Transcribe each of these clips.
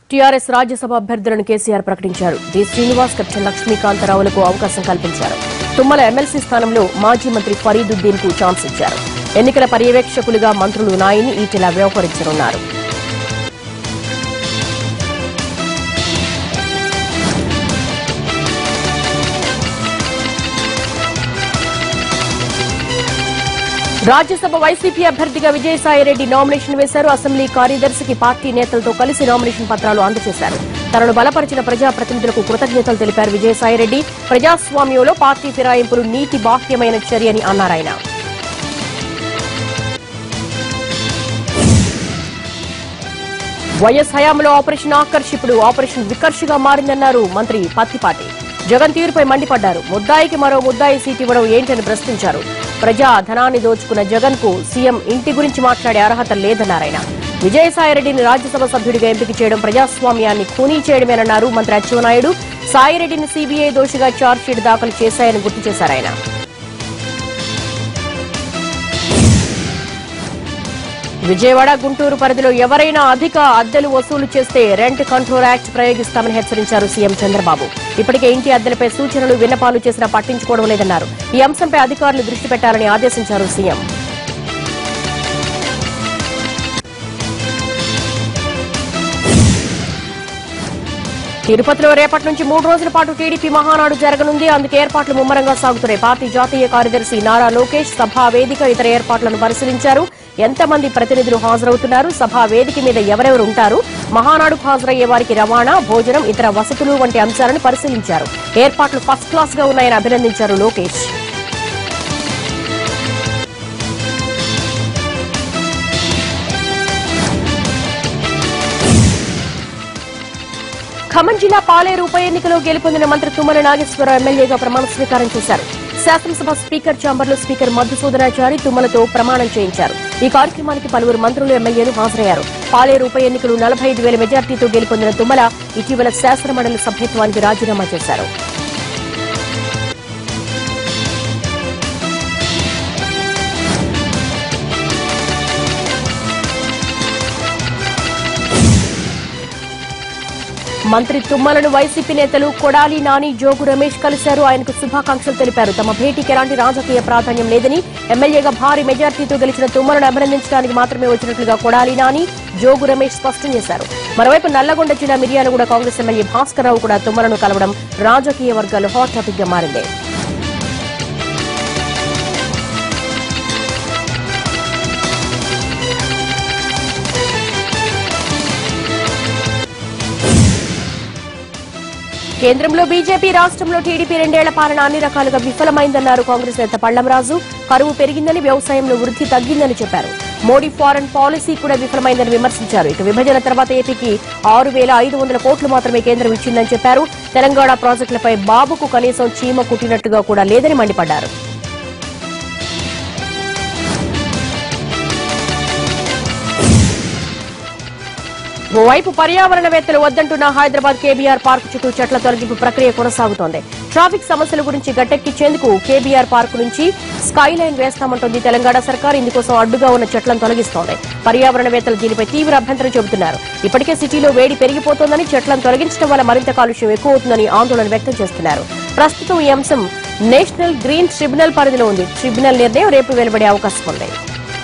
TRS Rajya Sabha అభ్యర్థులను కేసీఆర్ ప్రకటించారు D Srinivas captain లక్ష్మీకాంతరావులకు అవకాశం కల్పించారు తుమ్మల ఎమ్మెల్సీ స్థానంలో మాజీ మంత్రి ఫరీదుద్దీన్ కు ఛాన్స్ ఇచ్చారు ఎన్నికల పర్యవేక్షకులుగా మంత్రులు నాయిని ఈటెల వ్యవహరించనున్నారు రాజ్యసభ వైసీపీ అభ్యర్థిగా విజయసాయిరెడ్డి నామినేషన్ వేశారు అసెంబ్లీ కార్యదర్శికి పార్టీ నేతలతో కలిసి నామినేషన్ పత్రాలు అందజేశారు తనను బలపరిచిన ప్రజాప్రతినిధులకు కృతజ్ఞతలు తెలిపారు విజయసాయిరెడ్డి ప్రజాస్వామ్యంలో పార్టీ ఫిరాయింపులు నీతి బాహ్యమైన చర్యని అన్నారాయన వైఎస్ హయాంలో ఆపరేషన్ ఆకర్ష్ ఇప్పుడు ఆపరేషన్ వికర్షగా మారిందన్నారు మంత్రి పత్తిపాటి జగన్ తీరుపై మండిపడ్డారు ముద్దాయికి మరో ముద్దాయి సీట్ ఇవ్వడం ఏంటని ప్రశ్నించారు ప్రజా ధనాన్ని దోచుకున్న జగన్ కు సీఎం ఇంటి గురించి మాట్లాడే అర్హత లేదన్నారాయన విజయసాయిరెడ్డిని రాజ్యసభ సభ్యుడిగా ఎంపిక చేయడం ప్రజాస్వామ్యాన్ని ఖూనీ చేయడమేనన్నారు మంత్రి అచ్చెన్నాయుడు సాయిరెడ్డిని సీబీఐ దోషిగా ఛార్జ్షీట్ దాఖలు చేశాయని గుర్తు చేశారాయన విజయవాడ గుంటూరు పరిధిలో ఎవరైనా అధిక అద్దెలు వసూలు చేస్తే రెంట్ కంట్రోల్ యాక్ట్ ప్రయోగిస్తామని హెచ్చరించారు సీఎం చంద్రబాబు ఇప్పటికే ఇంటి అద్దెలపై సూచనలు విన్నపాలు చేసినా పట్టించుకోవడం లేదన్నారు ఈ అంశంపై అధికారులు దృష్టి పెట్టాలని ఆదేశించారు సీఎం తిరుపతిలో రేపటి నుంచి మూడు రోజుల పాటు టీడీపీ మహానాడు జరగనుంది అందుకు ఏర్పాట్లు ముమ్మరంగా సాగుతున్నాయి పార్టీ జాతీయ కార్యదర్శి నారా లోకేష్ సభా వేదిక ఇతర ఏర్పాట్లను పరిశీలించారు ఎంతమంది ప్రతినిధులు హాజరవుతున్నారు సభా వేదిక మీద ఎవరెవరు ఉంటారు మహానాడుకు హాజరయ్యే వారికి రవాణా భోజనం ఇతర వసతులు వంటి అంశాలను పరిశీలించారు ఏర్పాట్లు ఫస్ట్ క్లాస్ గా ఉన్నాయని అభినందించారు లోకేష్ ఖమ్మం జిల్లా పాలేరు ఉప ఎన్నికలో గెలుపొందిన మంత్రి తుమ్మల నాగేశ్వరరావు ఎమ్మెల్యేగా ప్రమాణ స్వీకారం చేశారు శాసనసభ స్పీకర్ ఛాంబర్లో స్పీకర్ మధుసూదనాచారి తుమ్మలతో ప్రమాణం చేయించారు ఈ కార్యక్రమానికి పలువురు మంత్రులు ఎమ్మెల్యేలు హాజరయ్యారు పాలేరు ఉప ఎన్నికలు నలభై ఐదు వేల మెజార్టీతో గెలుపొందిన తుమ్మల ఇటీవల శాసనమండలి సభ్యత్వానికి రాజీనామా చేశారు మంత్రి తుమ్మలను వైసీపీ నేతలు కొడాలి నాని జోగు రమేష్ కలిశారు ఆయనకు శుభాకాంక్షలు తెలిపారు తమ భేటీకి ఎలాంటి రాజకీయ ప్రాధాన్యం లేదని ఎమ్మెల్యేగా భారీ మెజార్టీతో గెలిచిన తుమ్మలను అభినందించడానికి మాత్రమే వచ్చినట్లుగా కొడాలి నాని జోగు రమేష్ స్పష్టం చేశారు మరోవైపు నల్లగొండ జిల్లా మిర్యాలగూడ కాంగ్రెస్ ఎమ్మెల్యే భాస్కర్ రావు కూడా తుమ్మలను కలవడం రాజకీయ వర్గాల్లో హాట్ టాపిక్ గా మారింది కేంద్రంలో బీజేపీ రాష్ట్రంలో టీడీపీ రెండేళ్ల పాలన అన్ని రకాలుగా విఫలమైందన్నారు కాంగ్రెస్ నేత పళ్లంరాజు కరువు పెరిగిందని వ్యవసాయంలో వృద్ధి తగ్గిందని చెప్పారు మోడీ ఫారెన్ పాలసీ కూడా విఫలమైందని విమర్శించారు ఇక విభజన తర్వాత ఏపీకి ఆరు వేల ఐదు వందల కోట్లు మాత్రమే కేంద్రం ఇచ్చిందని చెప్పారు తెలంగాణ ప్రాజెక్టులపై బాబుకు కనీసం చీమ కుట్టినట్టుగా కూడా లేదని మండిపడ్డారు ఓవైపు పర్యావరణవేత్తలు వద్దంటున్న హైదరాబాద్ కేబీఆర్ పార్క్ చుట్టూ చెట్ల తొలగింపు ప్రక్రియ కొనసాగుతోంది ట్రాఫిక్ సమస్యల గురించి గట్టెక్కించేందుకు కేబీఆర్ పార్క్ నుంచి స్కై లైన్ వేస్తామంటోంది తెలంగాణ సర్కార్ ఇందుకోసం అడ్డుగా ఉన్న చెట్లను తొలగిస్తోంది పర్యావరణవేత్తలు దీనిపై తీవ్ర అభ్యంతరం చెబుతున్నారు ఇప్పటికే సిటీలో వేడి పెరిగిపోతోందని చెట్లను తొలగించడం వల్ల మరింత కాలుష్యం ఎక్కువ అవుతుందని ఆందోళన వ్యక్తం చేస్తున్నారు ప్రస్తుతం ఈ అంశం నేషనల్ గ్రీన్ ట్రిబ్యునల్ పరిధిలో ఉంది ట్రిబ్యునల్ నిర్ణయం రేపు వెలువడే అవకాశం ఉంది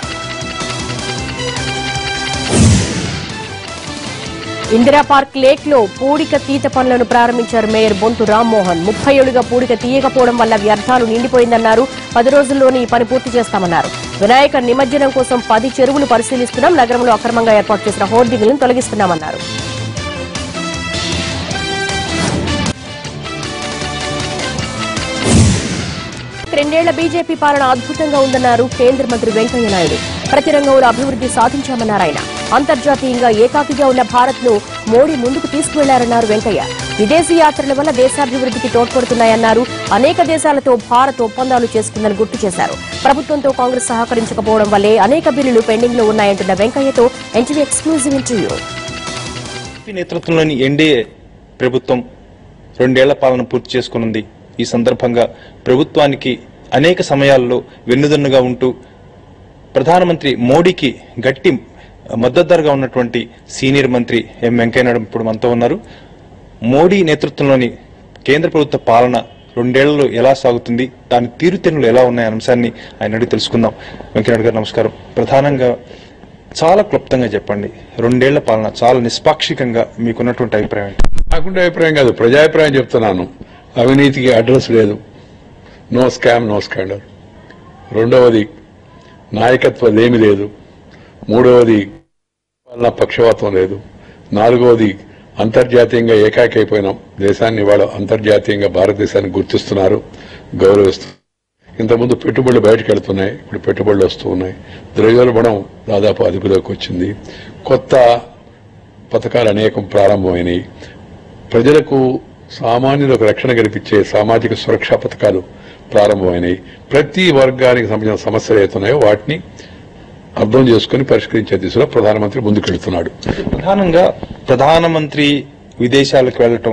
ఇందిరా పార్క్ లేక్ లో పూడిక తీత పనులను ప్రారంభించారు మేయర్ బొంతు రామ్మోహన్ ముప్పై ఏళ్లుగా పూడిక తీయకపోవడం వల్ల వ్యర్థాలు నిండిపోయిందన్నారు పది రోజుల్లోనే ఈ పని పూర్తి చేస్తామన్నారు వినాయక నిమజ్జనం కోసం పది చెరువులు పరిశీలిస్తున్నాం నగరంలో అక్రమంగా ఏర్పాటు చేసిన హోర్డింగ్లను తొలగిస్తున్నామన్నారు రెండేళ్ల బీజేపీ పాలన అద్భుతంగా ఉందన్నారు కేంద్ర మంత్రి వెంకయ్య నాయుడు ప్రతి రంగంలో అభివృద్ధి సాధించామన్నారు ఆయన అంతర్జాతీయంగా ఏకాకిగా ఉన్న భారత్ ను మోడీ ముందుకు తీసుకువెళ్లారన్నారు వెంకయ్య విదేశీ యాత్రల వల్ల దేశాభివృద్ధికి తోడ్పడుతున్నాయన్నారు అనేక దేశాలతో భారత్ ఒప్పందాలు చేసుకుందని గుర్తు చేశారు ప్రభుత్వంతో కాంగ్రెస్ సహకరించకపోవడం వల్లే అనేక బిల్లులు పెండింగ్ లో ఉన్నాయంటున్న వెంకయ్యతో ఎన్టీవీ ఎక్స్క్లూజివ్ ఇంటర్వ్యూ బీజేపీ నేతృత్వంలోని ఎన్డీఏ ప్రభుత్వం రెండేళ్ల పాలన పూర్తి చేసుకునుంది ఈ సందర్భంగా ప్రభుత్వానికి అనేక సమయాల్లో వెన్నుదన్నుగా ఉంటూ ప్రధానమంత్రి మోడీకి గట్టి మద్దతుదారుగా ఉన్నటువంటి సీనియర్ మంత్రి ఎం వెంకయ్యనాయుడు ఇప్పుడు మనతో ఉన్నారు మోడీ నేతృత్వంలోని కేంద్ర ప్రభుత్వ పాలన రెండేళ్లలో ఎలా సాగుతుంది దాని తీరుతెన్నులు ఎలా ఉన్నాయి అంశాన్ని ఆయన అడిగి తెలుసుకుందాం వెంకయ్యనాయుడు గారు నమస్కారం ప్రధానంగా చాలా క్లుప్తంగా చెప్పండి రెండేళ్ల పాలన చాలా నిష్పాక్షికంగా మీకున్నటువంటి అభిప్రాయం ఏంటి? నాకుండే అభిప్రాయం కాదు ప్రజాభిప్రాయం చెప్తున్నాను అవినీతికి అడ్రస్ లేదు నో స్కామ్ నో స్కాండల్ రెండవది నాయకత్వం ఏమి లేదు మూడవది వల్ల పక్షవాతం లేదు నాలుగవది అంతర్జాతీయంగా ఏకాకైపోయినాం దేశాన్ని ఇవాళ అంతర్జాతీయంగా భారతదేశాన్ని గుర్తిస్తున్నారు గౌరవిస్తున్నారు ఇంతకుముందు పెట్టుబడులు బయటకు వెళ్తున్నాయి ఇప్పుడు పెట్టుబడులు వస్తూ ఉన్నాయి ద్రవ్యోల్బణం దాదాపు అదుపులోకి వచ్చింది కొత్త పథకాలు అనేకం ప్రారంభమైనాయి ప్రజలకు సామాన్యులకు రక్షణ కల్పించే సామాజిక సురక్షా పథకాలు ప్రారంభమైనాయి ప్రతి వర్గానికి సంబంధించిన సమస్యలు ఏతున్నాయో వాటిని అర్థం చేసుకుని పరిష్కరించే దిశలో ప్రధానమంత్రి ముందుకెళ్తున్నాడు ప్రధానంగా ప్రధానమంత్రి విదేశాలకు వెళ్ళటం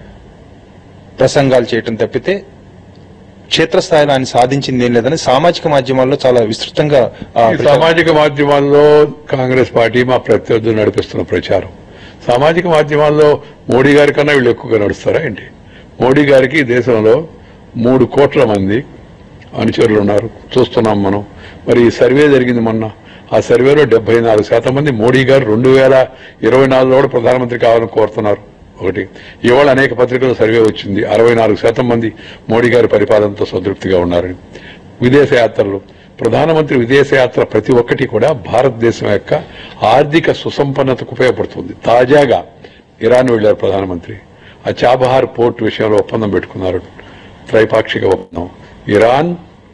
ప్రసంగాలు చేయటం తప్పితే క్షేత్రస్థాయిలో ఆయన సాధించింది ఏం లేదని సామాజిక మాధ్యమాల్లో చాలా విస్తృతంగా ఆ, ఈ సామాజిక మాధ్యమాల్లో కాంగ్రెస్ పార్టీ మా ప్రత్యర్థులు నడిపిస్తున్న ప్రచారం సామాజిక మాధ్యమాల్లో మోడీ గారి కన్నా వీళ్ళు ఎక్కువగా నడుస్తారా ఏంటి మోడీ గారికి ఈ దేశంలో మూడు కోట్ల మంది అనుచరులు ఉన్నారు చూస్తున్నాం మనం మరి ఈ సర్వే జరిగింది మొన్న ఆ సర్వేలో డెబ్బై నాలుగు శాతం మంది మోడీ గారు రెండు వేల ఇరవై నాలుగులో కూడా ప్రధానమంత్రి కావాలని కోరుతున్నారు ఒకటి ఇవాళ అనేక పత్రికల్లో సర్వే వచ్చింది అరవై నాలుగు శాతం మంది మోడీ గారి పరిపాలనతో సంతృప్తిగా ఉన్నారని విదేశ యాత్రలు ప్రధానమంత్రి విదేశయాత్ర ప్రతి ఒక్కటి కూడా భారతదేశం యొక్క ఆర్థిక సుసంపన్నతకు ఉపయోగపడుతుంది తాజాగా ఇరాన్ వెళ్లారు ప్రధానమంత్రి ఆ చాబహార్ పోర్ట్ విషయంలో ఒప్పందం పెట్టుకున్నారు త్రైపాక్షిక ఒప్పందం ఇరాన్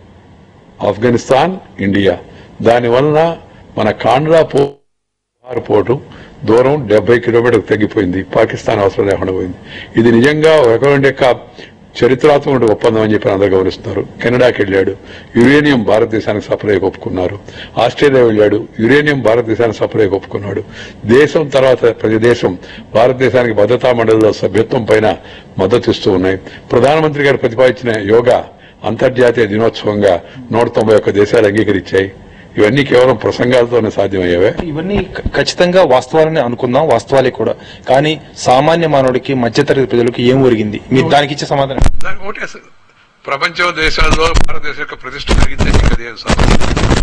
ఆఫ్ఘనిస్తాన్ ఇండియా దానివలన మన కాండ్రా పోర్ట్ పోర్టు దూరం డెబ్బై కిలోమీటర్లకు తగ్గిపోయింది పాకిస్తాన్ అవసరం లేకుండా పోయింది ఇది నిజంగా ఒక యొక్క చరిత్రాత్మక ఒప్పందం అని చెప్పి అందరూ గమనిస్తున్నారు కెనడాకి వెళ్ళాడు యురేనియం భారతదేశానికి సప్లై ఒప్పుకున్నారు ఆస్ట్రేలియా వెళ్ళాడు యురేనియం భారతదేశానికి సప్లై ఒప్పుకున్నాడు దేశం తర్వాత ప్రతి దేశం భారతదేశానికి భద్రతా మండలిలో సభ్యత్వం పైన మద్దతు ఇస్తూ ఉన్నాయి ప్రధానమంత్రి గారు ప్రతిపాదించిన యోగా అంతర్జాతీయ దినోత్సవంగా నూట తొంభై ఒక్క దేశాలు అంగీకరించాయి ఇవన్నీ కేవలం ప్రసంగాలతోనే సాధ్యమయ్యేవే ఇవన్నీ ఖ- ఖచ్చితంగా వాస్తవాలని అనుకుందాం వాస్తవాలే కూడా కానీ సామాన్య మానవుడికి మధ్యతరగతి ప్రజలకు ఏం ఒరిగింది మీరు దానికి ఇచ్చే సమాధానం దానికి ఒకటే అసలు ప్రపంచం దేశాల్లో భారతదేశం యొక్క ప్రతిష్ట పెరిగితే ఇంకా అదేం సాధ్యం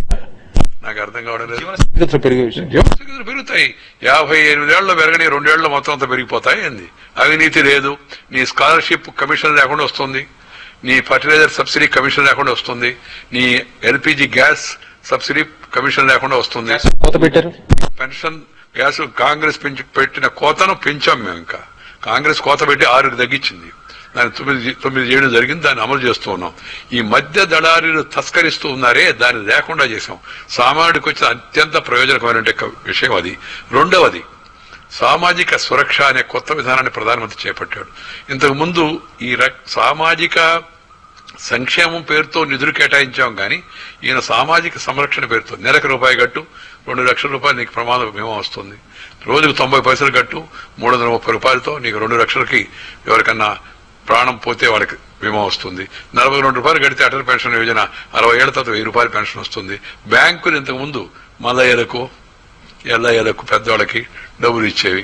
నాకు అర్థం కావడం లేదు స్థితిగతులు పెరిగే విషయం జీవనస్థితులు పెరుగుతాయి యాభై ఎనిమిదేళ్లలో పెరగని రెండేళ్ల మొత్తం అంతా పెరిగిపోతాయి ఏంది అవినీతి లేదు నీ స్కాలర్షిప్ కమిషన్ లేకుండా వస్తుంది నీ ఫర్టిలైజర్ సబ్సిడీ కమిషన్ లేకుండా వస్తుంది నీ ఎల్పిజి గ్యాస్ సబ్సిడీ కమిషన్ లేకుండా వస్తుంది కోత పెట్టారు పెన్షన్ గ్యాస్ కాంగ్రెస్ పెంచి పెట్టిన కోతను పెంచాం మేము ఇంకా కాంగ్రెస్ కోత పెట్టి ఆరుకు తగ్గించింది దాన్ని తొమ్మిది తొమ్మిది చేయడం జరిగింది దాన్ని అమలు చేస్తూ ఉన్నాం ఈ మధ్య దళారీలు తస్కరిస్తూ ఉన్నారే దాన్ని లేకుండా చేశాం సామాన్యుడికి వచ్చిన అత్యంత ప్రయోజనకరమైన విషయం అది రెండవది సామాజిక సురక్ష అనే కొత్త విధానాన్ని ప్రధానమంత్రి చేపట్టాడు ఇంతకు ముందు ఈ రక్- సామాజిక సంక్షేమం పేరుతో నిధులు కేటాయించాం కానీ ఈయన సామాజిక సంరక్షణ పేరుతో నెలకు రూపాయి గట్టు రెండు లక్షల రూపాయలు నీకు ప్రమాద బీమా వస్తుంది రోజుకు తొంభై పైసలు గట్టు మూడు వందల ముప్పై రూపాయలతో నీకు రెండు లక్షలకి ఎవరికన్నా ప్రాణం పోతే వాళ్ళకి బీమా వస్తుంది నలభై రెండు రూపాయలు కడితే అటల్ పెన్షన్ యోజన అరవై ఏళ్ల తర్వాత వెయ్యి రూపాయల పెన్షన్ వస్తుంది బ్యాంకులు ఇంతకు ముందు మల్లయ్యలకు ఎల్లయ్యలకు పెద్దవాళ్ళకి డబ్బులు ఇచ్చేవి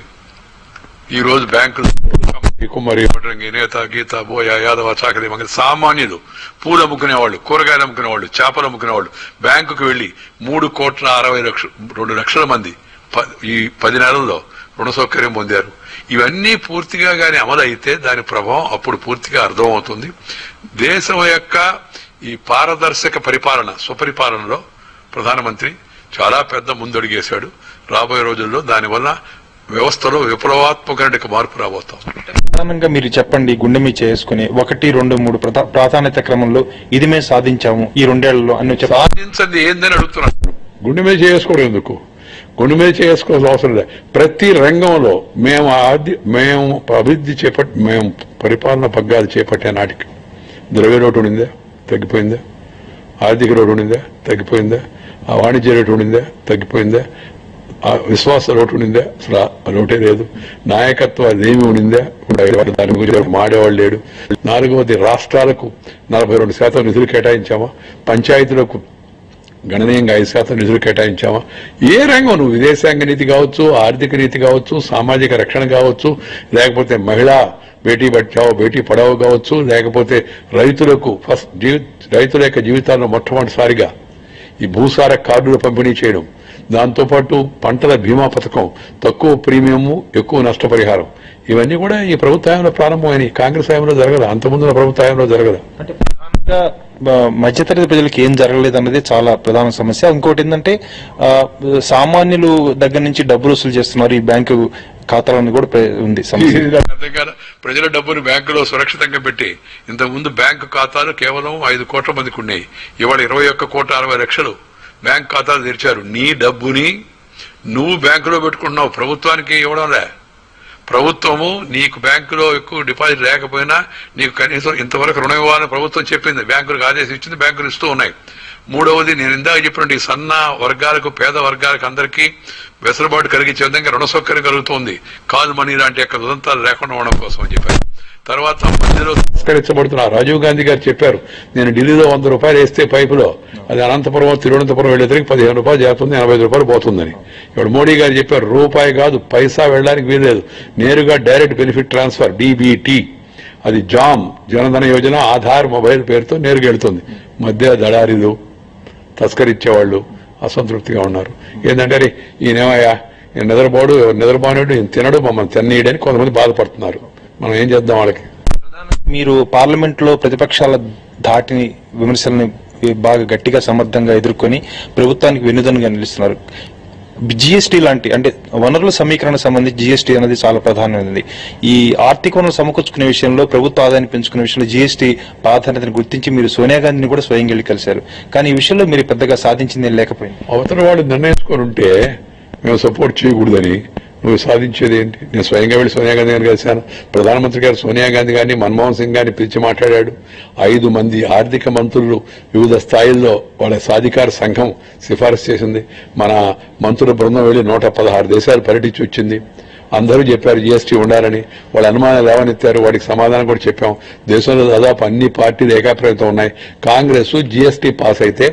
ఈ రోజు బ్యాంకులు కుమ్మరి వడ్రంగి నేత గీత బోయ యాదవ చాకలి మంగళ సామాన్యులు పూలు అమ్ముకునేవాళ్ళు కూరగాయలు అమ్ముకునేవాళ్ళు చేపలు అమ్ముకునేవాళ్ళు బ్యాంకుకు వెళ్లి మూడు కోట్ల అరవై లక్షల రెండు లక్షల మంది ప- ఈ పది నెలల్లో రుణ సౌకర్యం పొందారు ఇవన్నీ పూర్తిగా గాని అమలు అయితే దాని ప్రభావం అప్పుడు పూర్తిగా అర్థమవుతుంది దేశం యొక్క ఈ పారదర్శక పరిపాలన సుపరిపాలనలో ప్రధానమంత్రి చాలా పెద్ద ముందడుగేశాడు రాబోయే రోజుల్లో దానివల్ల వ్యవస్థలో విప్లవాత్మకమైన మార్పు రాబోతాం ప్రధానంగా మీరు చెప్పండి గుండె మీద చేసుకుని ఒకటి రెండు మూడు ప్రధా- ప్రాధాన్యత క్రమంలో ఇది మేము సాధించాము ఈ రెండేళ్లలో అని చెప్ప సాధించండి ఏందని అడుగుతున్నాను గుండె మీద చేసుకోవడం ఎందుకు గుండె మీద చేసుకోవాల్సిన అవసరం లేదు ప్రతి రంగంలో మేము ఆర్థి మేము అభివృద్ధి చేపట్ మేము పరిపాలన పగ్గాలు చేపట్టే నాటికి ద్రవ్య లోటు ఉండిందా తగ్గిపోయిందా ఆర్థిక లోటు ఉండిందా తగ్గిపోయిందా ఆ వాణిజ్య లోటు ఉండిందా తగ్గిపోయిందా ఆ విశ్వాస లోటు ఉండిందా అసలు ఆ లోటే లేదు నాయకత్వం అదేమి ఉండిందా ఇప్పుడు దాని గురించి మాడేవాళ్ళు లేడు నాలుగవది రాష్ట్రాలకు నలభై రెండు శాతం నిధులు కేటాయించామా పంచాయతీలకు గణనీయంగా ఐదు శాతం నిధులు కేటాయించామా ఏ రంగం నువ్వు విదేశాంగ నీతి కావచ్చు ఆర్థిక నీతి కావచ్చు సామాజిక రక్షణ కావచ్చు లేకపోతే మహిళా బేటీ బచావో బేటీ పడావో కావచ్చు లేకపోతే రైతులకు ఫస్ట్ జీవి రైతుల యొక్క జీవితాల్లో మొట్టమొదటిసారిగా ఈ భూసార కార్డులు పంపిణీ చేయడం దాంతోపాటు పంటల బీమా పథకం తక్కువ ప్రీమియము ఎక్కువ నష్టపరిహారం ఇవన్నీ కూడా ఈ ప్రభుత్వ హయాంలో ప్రారంభమైనవి కాంగ్రెస్ హయాంలో జరగదు అంతకుముందున్న ప్రభుత్వ హయాంలో జరగదు అంటే ప్రధానంగా ఆ, మధ్యతరగతి ప్రజలకు ఏం జరగలేదు అన్నది చాలా ప్రధాన సమస్య ఇంకోటి ఏంటంటే ఆ, సామాన్యులు దగ్గర నుంచి డబ్బులు వసూలు చేస్తున్నారు ఈ బ్యాంకు ఖాతాలని కూడా ప్ర- ఉంది సమస్య అంతేకాదు ప్రజల డబ్బును బ్యాంకులో సురక్షితంగా పెట్టి ఇంతకుముందు బ్యాంకు ఖాతాలు కేవలం ఐదు కోట్ల మందికి ఉన్నాయి ఇవాళ ఇరవై ఒక్క కోట్ల అరవై లక్షలు బ్యాంక్ ఖాతాలు తెరిచారు నీ డబ్బుని నువ్వు బ్యాంకులో పెట్టుకుంటున్నావు ప్రభుత్వానికి ఇవ్వడంలే ప్రభుత్వము నీకు బ్యాంకులో ఎక్కువ డిపాజిట్ లేకపోయినా నీకు కనీసం ఇంతవరకు రుణం ఇవ్వాలని ప్రభుత్వం చెప్పింది బ్యాంకులకు ఆదేశం ఇచ్చింది బ్యాంకులు ఇస్తూ ఉన్నాయి మూడవది నేను ఇందాక చెప్పినట్టు ఈ సన్న వర్గాలకు పేద వర్గాలకు అందరికీ వెసులుబాటు కలిగించే విధంగా రుణ సౌకర్యం కలుగుతోంది కాల్ మనీ లాంటి యొక్క ఉదంతాలు లేకుండా ఉండడం కోసం అని చెప్పారు తర్వాత మధ్యలో తిరస్కరించబడుతున్నా రాజీవ్ గాంధీ గారు చెప్పారు నేను ఢిల్లీలో వంద రూపాయలు వేస్తే పైపులో అది అనంతపురం తిరువనంతపురం వెళ్ళేసరికి పదిహేను రూపాయలు చేరుతుంది ఎనభై ఐదు రూపాయలు పోతుందని ఇప్పుడు మోడీ గారు చెప్పారు రూపాయి కాదు పైసా వెళ్ళడానికి వీల్లేదు నేరుగా డైరెక్ట్ బెనిఫిట్ ట్రాన్స్ఫర్ డీబీటీ అది జామ్ జనధన యోజన ఆధార్ మొబైల్ పేరుతో నేరుగా వెళ్తుంది మధ్య దళారీలు తస్కరించేవాళ్ళు అసంతృప్తిగా ఉన్నారు ఏంటంటే "అరే, ఈయనేమయ్యా ఈయన నిద్రపోడు నిద్రపోనేడు ఈయన తినడు మమ్మల్ని తిన్నీయడని కొంతమంది బాధపడుతున్నారు మనం ఏం చేద్దాం వాళ్ళకి మీరు పార్లమెంట్ లో ప్రతిపక్షాల ధాటిని విమర్శల్ని బాగా గట్టిగా సమర్థంగా ఎదుర్కొని ప్రభుత్వానికి వెన్నుదన్నుగా నిలుస్తున్నారు జిఎస్టీ లాంటి అంటే వనరుల సమీకరణ సంబంధించి జిఎస్టీ అనేది చాలా ప్రధానమైనది ఈ ఆర్థిక వనరులు సమకూర్చుకునే విషయంలో ప్రభుత్వ ఆదాయాన్ని పెంచుకునే విషయంలో జిఎస్టీ ప్రాధాన్యతను గుర్తించి మీరు సోనియా గాంధీని కూడా స్వయంగా వెళ్ళి కలిశారు కానీ ఈ విషయంలో మీరు పెద్దగా సాధించింది ఏం లేకపోయింది అవతల వాడు నిర్ణయించుకొని ఉంటే మేము సపోర్ట్ చేయకూడదని నువ్వు సాధించేది ఏంటి నేను స్వయంగా వెళ్ళి సోనియా గాంధీ గారిని కలిశాను ప్రధానమంత్రి గారు సోనియా గాంధీ గారిని మన్మోహన్ సింగ్ గారిని పిలిచి మాట్లాడాడు ఐదు మంది ఆర్థిక మంత్రులు వివిధ స్థాయిల్లో వాళ్ళ సాధికార సంఘం సిఫారసు చేసింది మన మంత్రుల బృందం వెళ్లి నూట పదహారు దేశాలు పర్యటించి వచ్చింది అందరూ చెప్పారు జీఎస్టీ ఉండాలని వాళ్ళ అనుమానాలు లేవనెత్తారు వాడికి సమాధానం కూడా చెప్పాం దేశంలో దాదాపు అన్ని పార్టీలు ఏకాభిప్రాయంతో ఉన్నాయి కాంగ్రెస్ జీఎస్టీ పాస్ అయితే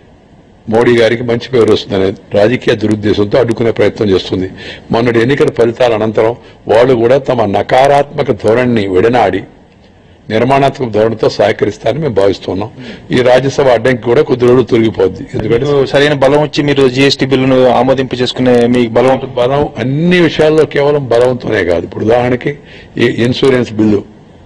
మోడీ గారికి మంచి పేరు వస్తుందనే రాజకీయ దురుద్దేశంతో అడ్డుకునే ప్రయత్నం చేస్తుంది మొన్నటి ఎన్నికల ఫలితాల అనంతరం వాళ్ళు కూడా తమ నకారాత్మక ధోరణిని విడనాడి నిర్మాణాత్మక ధోరణితో సహకరిస్తారని మేము భావిస్తున్నాం ఈ రాజ్యసభ అడ్డంకి కూడా కొద్ది రోజులు తొలగిపోద్ది ఎందుకంటే మీకు సరైన బలం వచ్చి మీరు జిఎస్టీ బిల్లును ఆమోదింపు చేసుకునే మీ బలం ఉంటుంది బలం అన్ని విషయాల్లో కేవలం బలంతోనే కాదు ఇప్పుడు ఉదాహరణకి ఈ ఇన్సూరెన్స్ బిల్లు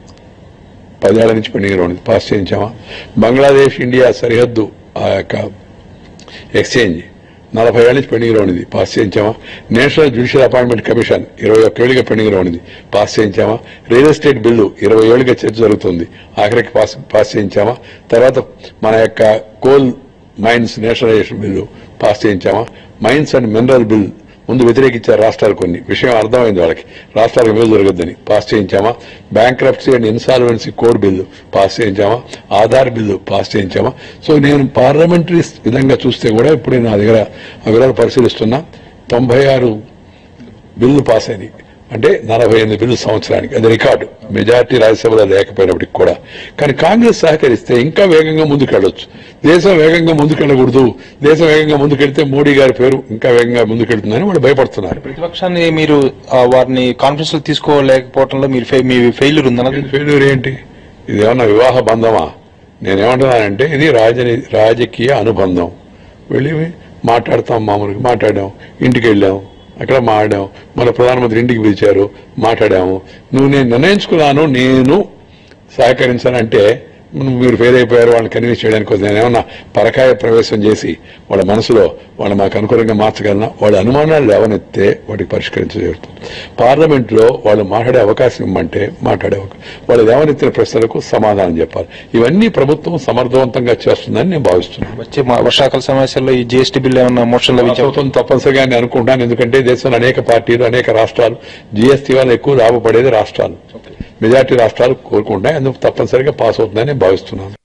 పదేళ్ల నుంచి పెండింగ్ ఉంది పాస్ చేయించామా బంగ్లాదేశ్ ఇండియా సరిహద్దు ఆ యొక్క ఎక్స్చేంజ్ నలభై ఏళ్ళ నుంచి పెండింగ్ ఉన్నది పాస్ చేయించామా నేషనల్ జ్యుడిషియల్ అపాయింట్మెంట్ కమిషన్ ఇరవై ఒక్క ఏళ్ళుగా పెండింగ్ ఉన్నది పాస్ చేయించామా రియల్ ఎస్టేట్ బిల్లు ఇరవై ఏళ్ళుగా చర్చ జరుగుతుంది ఆఖరికి పాస్ పాస్ చేయించామా తర్వాత మన యొక్క coal mines nationalisation bill pass చేయించామా మైన్స్ అండ్ మినరల్ బిల్ ముందు వ్యతిరేకించారు రాష్ట్రాలు కొన్ని విషయం అర్థమైంది వాళ్ళకి రాష్ట్రాలకు మేలు జరగద్దని పాస్ చేయించామా bankruptcy and insolvency code bill pass చేయించామా ఆధార్ బిల్లు పాస్ చేయించామా సో నేను పార్లమెంటరీ విధంగా చూస్తే కూడా ఇప్పుడు నా దగ్గర ఆ వివరాలు పరిశీలిస్తున్నా తొంభై ఆరు బిల్లు పాస్ అయింది అంటే నలభై ఎనిమిది బిల్లు సంవత్సరానికి అది రికార్డు మెజార్టీ రాజ్యసభలో లేకపోయినప్పటికి కూడా కానీ కాంగ్రెస్ సహకరిస్తే ఇంకా వేగంగా ముందుకెళ్ళొచ్చు దేశం వేగంగా ముందుకెళ్ళకూడదు దేశం వేగంగా ముందుకెళ్తే మోడీ గారి పేరు ఇంకా వేగంగా ముందుకెళ్తుందని వాళ్ళు భయపడుతున్నారు ప్రతిపక్షాన్ని మీరు ఆ, వారిని కాన్ఫరెన్స్ లో తీసుకోలేకపోవడంలో మీరు ఫెయి- మీ ఫెయిల్యూర్ ఉందన్నది ఫెయిల్యూర్ ఏంటి ఇది ఏమన్నా వివాహ బంధమా నేనేమంటున్నానంటే ఇది రాజని రాజకీయ అనుబంధం వెళ్ళి మాట్లాడతాం మామూలుగా మాట్లాడాం ఇంటికి వెళ్ళాం అక్కడ మాట్లాడాం మన ప్రధానమంత్రి ఇంటికి పిలిచారు మాట్లాడాము నువ్వు నేను నిర్ణయించుకున్నాను నేను సహకరించానంటే నువ్వు మీరు ఫెయిల్ అయిపోయారు వాళ్ళని కన్విన్స్ చేయడానికి కోసం నేను ఏమన్నా పరకాయ ప్రవేశం చేసి వాళ్ళ మనసులో వాళ్ళు మాకు అనుకూలంగా మార్చగలనా వాళ్ళ అనుమానాలు లేవనెత్తే వాటికి పరిష్కరించజరుగుతుంది పార్లమెంట్ లో వాళ్ళు మాట్లాడే అవకాశం ఇమ్మంటే మాట్లాడే అవకాశం వాళ్ళు లేవనెత్తిన ప్రశ్నలకు సమాధానం చెప్పాలి ఇవన్నీ ప్రభుత్వం సమర్థవంతంగా చేస్తుందని నేను భావిస్తున్నాను వచ్చే మా వర్షాకాల సమావేశాల్లో ఈ జిఎస్టీ బిల్ ఏమన్నా మోషన్ లభించే ప్రభుత్వం తప్పనిసరిగా నేను అనుకుంటాను ఎందుకంటే దేశంలో అనేక పార్టీలు అనేక రాష్ట్రాలు జీఎస్టీ వల్ల ఎక్కువ లాభపడేది రాష్ట్రాలు మెజార్టీ రాష్ట్రాలు కోరుకుంటాయి అందుకు తప్పనిసరిగా పాస్ అవుతుందని నేను భావిస్తున్నాను